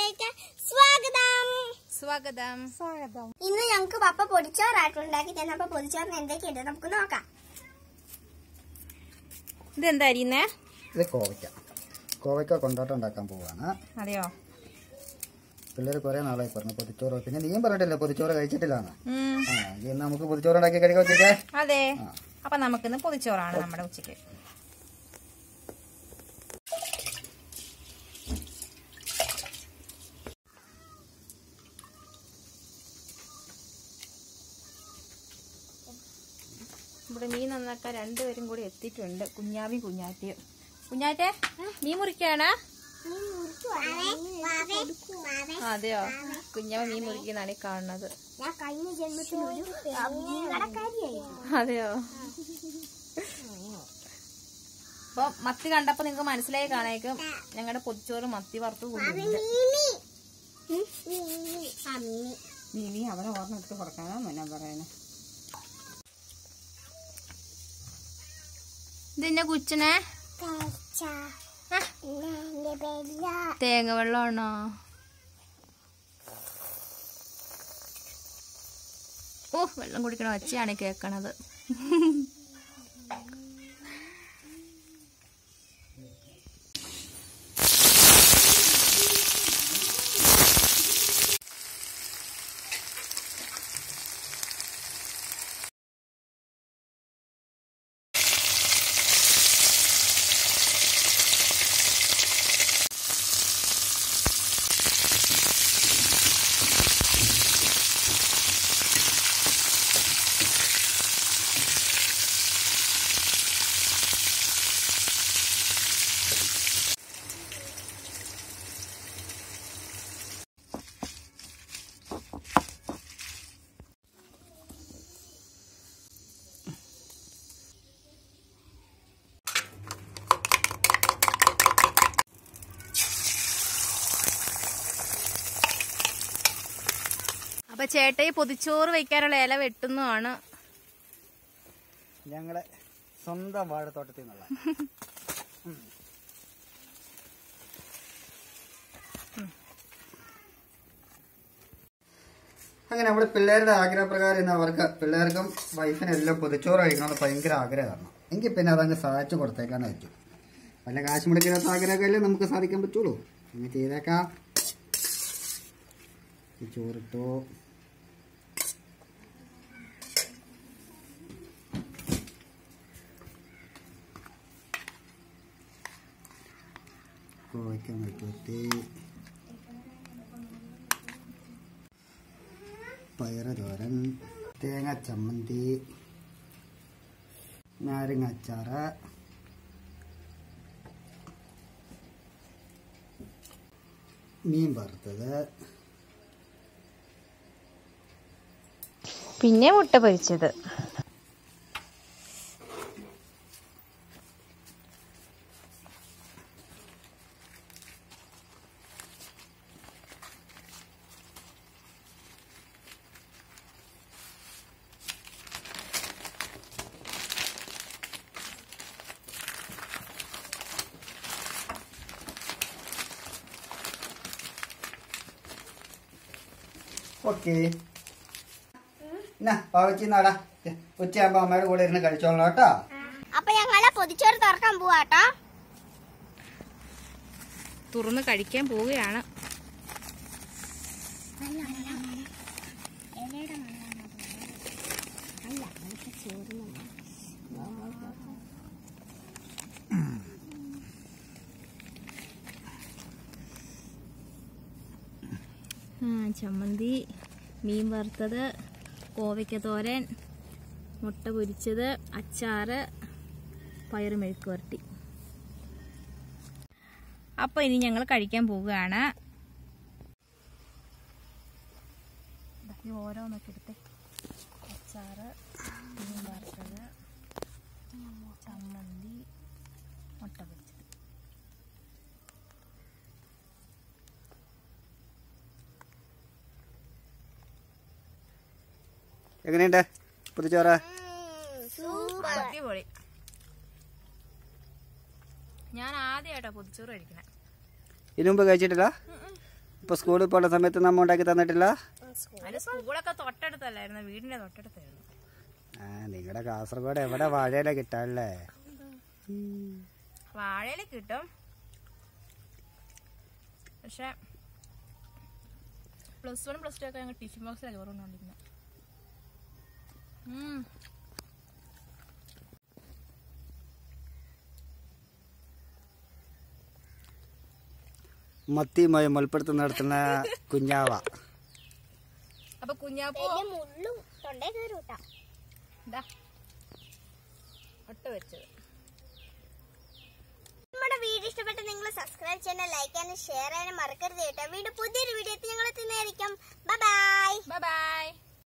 വീഡിയോയിലേക്ക് സ്വാഗതം സ്വാഗതം സ്വാഗതം ഇന്ന് ഞങ്ങൾക്ക് പപ്പ പൊടിച്ചോറായിട്ടുണ്ടാക്കി തന്നെ അപ്പൊ പൊടിച്ചോറിന് എന്തൊക്കെയുണ്ട് നമുക്ക് നോക്കാം ഇതെന്താ അരിയുന്നേ ഇത് കോവയ്ക്ക കോവയ്ക്ക കൊണ്ടാട്ടം ഉണ്ടാക്കാൻ പോവാണ് അതെയോ പിള്ളേർ കുറെ നാളായി പറഞ്ഞു പൊതിച്ചോറ് പിന്നെ നീയും പറഞ്ഞിട്ടില്ല പൊതിച്ചോറ് കഴിച്ചിട്ടില്ലാന്ന് ഉം, ആ ഇത് നമുക്ക് പൊതിച്ചോറ് ഉണ്ടാക്കി കഴിക്കാൻ വെച്ചേക്കേ അതെ ആ. അപ്പൊ നമുക്കിന്ന് പൊതിച്ചോറാണ് നമ്മുടെ ഉച്ചയ്ക്ക് ഇവിടെ മീൻ നന്നാക്കാൻ രണ്ടുപേരും കൂടി എത്തിയിട്ടുണ്ട് കുഞ്ഞാവിയും കുഞ്ഞാറ്റയും കുഞ്ഞാറ്റെ മീൻ മുറിക്കാണ് അതെയോ കുഞ്ഞാവ മീൻ മുറിക്കുന്നതാണ് ഈ കാണുന്നത് ഞാൻ കഴിഞ്ഞ ജന്മത്തിൽ ഒരു കടക്കാരിയായിരുന്നു അതെയോ അപ്പൊ മത്തി കണ്ടപ്പോ നിങ്ങക്ക് മനസ്സിലായി കാണേക്കും ഞങ്ങളുടെ പൊതിച്ചോറ് മത്തി വറുത്ത് കൊണ്ടുണ്ട് നീ അവനെ ഓർമ്മ എടുത്ത് കൊടുക്കാനാ ഞാൻ പറയുന്നത് ഇതിന്റെ കുച്ചനെ തേങ്ങ വെള്ളമാണോ ഓ വെള്ളം കുടിക്കണ ഒച്ചയാണ് കേക്കണത് അപ്പൊ ചേട്ടയി പൊതിച്ചോറ് വെക്കാനുള്ള ഇല വെട്ടുന്നതാണ് ഞങ്ങളെ സ്വന്തം വാഴത്തോട്ടത്തിൽ നിന്നുള്ള അങ്ങനെ നമ്മുടെ പിള്ളേരുടെ ആഗ്രഹപ്രകാരം ഇന്ന് അവർക്ക് പിള്ളേർക്കും വൈഫിനും എല്ലാം പൊതിച്ചോറ് കഴിക്കണമെന്ന് ഭയങ്കര ആഗ്രഹമാണ് എങ്കിൽ പിന്നെ അതങ്ങ് സാധിച്ചു കൊടുത്തേക്കാൻ പറ്റും വല്ല കാശ് മുടക്കിനകത്ത് ആഗ്രഹമല്ലേ നമുക്ക് സാധിക്കാൻ പറ്റുള്ളൂ അങ്ങനെ ചെയ്തേക്കാം ഈ ചോറിട്ടോ കോവയ്ക്ക മെഴുക്കുവരട്ടി പയറ് തോരൻ തേങ്ങ ചമ്മന്തി നാരങ്ങ അച്ചാറ് മീൻ വറുത്തത് പിന്നെ മുട്ട പൊരിച്ചത് ഓക്കെ എന്നാ പാവച്ചി നാടാ ഉച്ചയാകുമ്പോ അമ്മയുടെ കൂടെ ഇരുന്ന് കഴിച്ചോളാം കേട്ടോ അപ്പൊ ഞങ്ങളെ പൊതിച്ചോറ് തുറക്കാൻ പോവാട്ടോ തുറന്ന് കഴിക്കാൻ പോവുകയാണ് ആ ചമ്മന്തി മീൻ വറുത്തത് കോവയ്ക്ക തോരൻ മുട്ട പൊരിച്ചത് അച്ചാറ് പയറ് മെഴുക്ക് വരട്ടി അപ്പോൾ ഇനി ഞങ്ങൾ കഴിക്കാൻ പോവുകയാണ് ദാ ഈ ഓരോന്നൊക്കെ എടുത്തേ അച്ചാറ് മീൻ വറുത്തത് ചമ്മന്തി മുട്ട പൊരിച്ചത് എങ്ങനെയുണ്ട് പൊതിച്ചോറ് അടിപൊളി ഞാൻ ആദ്യമായിട്ടാ പൊതിച്ചോറ് കഴിക്കണേ ഇതിനു മുമ്പ് കഴിച്ചിട്ടില്ല ഇപ്പൊ സ്കൂളിൽ പോകുന്ന സമയത്ത് നമ്മ ഉണ്ടാക്കി തന്നിട്ടില്ല അതിന് സ്കൂളൊക്കെ തൊട്ടടുത്തല്ലായിരുന്നു വീടിന്റെ തൊട്ടടുത്തായിരുന്നു ആ നിങ്ങളുടെ കാസർഗോഡ് എവിടെ വാഴയില കിട്ടാല്ലേ വാഴയില കിട്ടും പക്ഷെ പ്ലസ് വൺ പ്ലസ് ടു ഒക്കെ ഞങ്ങൾ ടിഫിൻ ബോക്സിലാണ് ചോറ് കൊണ്ടുകൊണ്ടിരുന്നത് മത്തിയുമായി മൽപ്പിടുത്തം നടത്തുന്ന കുഞ്ഞാവ അപ്പൊ കുഞ്ഞാപ്പൂ വലിയ മുള്ളും തൊണ്ടേ കയറി കൂട്ടാ ഇതാ ഒട്ട വെച്ചത് നമ്മുടെ വീഡിയോ ഇഷ്ടപ്പെട്ട നിങ്ങൾ സബ്സ്ക്രൈബ് ചെയ്യാനും ലൈക്ക് ചെയ്യാനും ഷെയർ ചെയ്യാനും മറക്കരുത് കേട്ടോ വീണ്ടും പുതിയൊരു വീഡിയോ ഞങ്ങൾ എത്തുന്നതായിരിക്കും ബൈ ബൈ ബൈ ബൈ